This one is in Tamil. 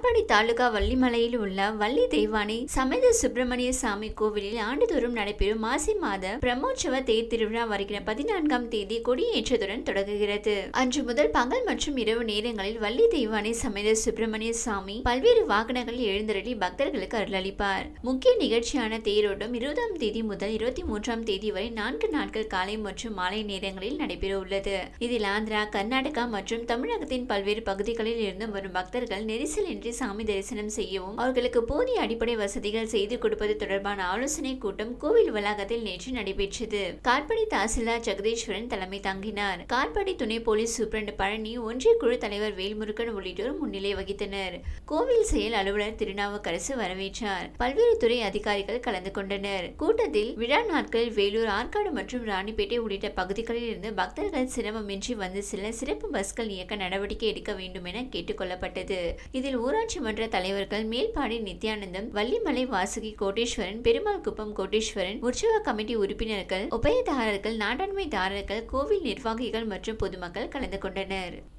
காட்பாடி தாலுகா வள்ளிமலையில் உள்ள வள்ளி தெய்வானை சமேத சுப்பிரமணிய சாமி கோவிலில் ஆண்டுதோறும் நடைபெறும் மாசி மாத பிரம்மோற்சவ தேர் திருவிழா வருகிற பதினான்காம் தேதி கொடியேற்றத்துடன் தொடங்குகிறது அன்று முதல் பகல் மற்றும் இரவு நேரங்களில் வள்ளி தெய்வானை சமேத சுப்பிரமணிய சாமி பல்வேறு வாகனங்களில் எழுந்தருளி பக்தர்களுக்கு அருளளிப்பார் முக்கிய நிகழ்ச்சியான தேரோட்டம் இருபதாம் தேதி முதல் இருபத்தி மூன்றாம் தேதி வரை நான்கு நாட்கள் காலை மற்றும் மாலை நேரங்களில் நடைபெற உள்ளது இதில் ஆந்திரா கர்நாடகா மற்றும் தமிழகத்தின் பல்வேறு பகுதிகளில் இருந்து வரும் பக்தர்கள் நெரிசலின்றி சாமி தரிசனம் செய்யவும் அவர்களுக்கு போதிய அடிப்படை வசதிகள் செய்து கொடுப்பது தொடர்பான ஆலோசனை கூட்டம் கோவில் வளாகத்தில் நேற்று நடைபெற்றது காட்பாடி தாசில்தார் ஜெகதீஸ்வரன் தலைமை தாங்கினார் காட்பாடி துணை போலீஸ் சூப்பரண்ட் பழனி ஒன்றிய குழு தலைவர் வேல்முருகன் உள்ளிட்டோர் முன்னிலை வகித்தனர் கோவில் செயல் அலுவலர் திருநாவுக்கரசு வரவேற்றார் பல்வேறு துறை அதிகாரிகள் கலந்து கொண்டனர் கூட்டத்தில் விழா நாட்களில் வேலூர் ஆற்காடு மற்றும் ராணிப்பேட்டை உள்ளிட்ட பகுதிகளில் இருந்து பக்தர்கள் சிரமமின்றி வந்து செல்ல சிறப்பு பஸ்கள் இயக்க நடவடிக்கை எடுக்க வேண்டும் என கேட்டுக்கொள்ளப்பட்டது இதில் ஊராட்சி மன்ற தலைவர்கள் மேல்பாடி நித்யானந்தம் வள்ளிமலை வாசுகி கோட்டேஸ்வரன் பெருமாள் குப்பம் கோட்டேஸ்வரன் உற்சவ கமிட்டி உறுப்பினர்கள் உபயதாரர்கள் நாடாண்மைதாரர்கள் கோவில் நிர்வாகிகள் மற்றும் பொதுமக்கள் கலந்து கொண்டனர்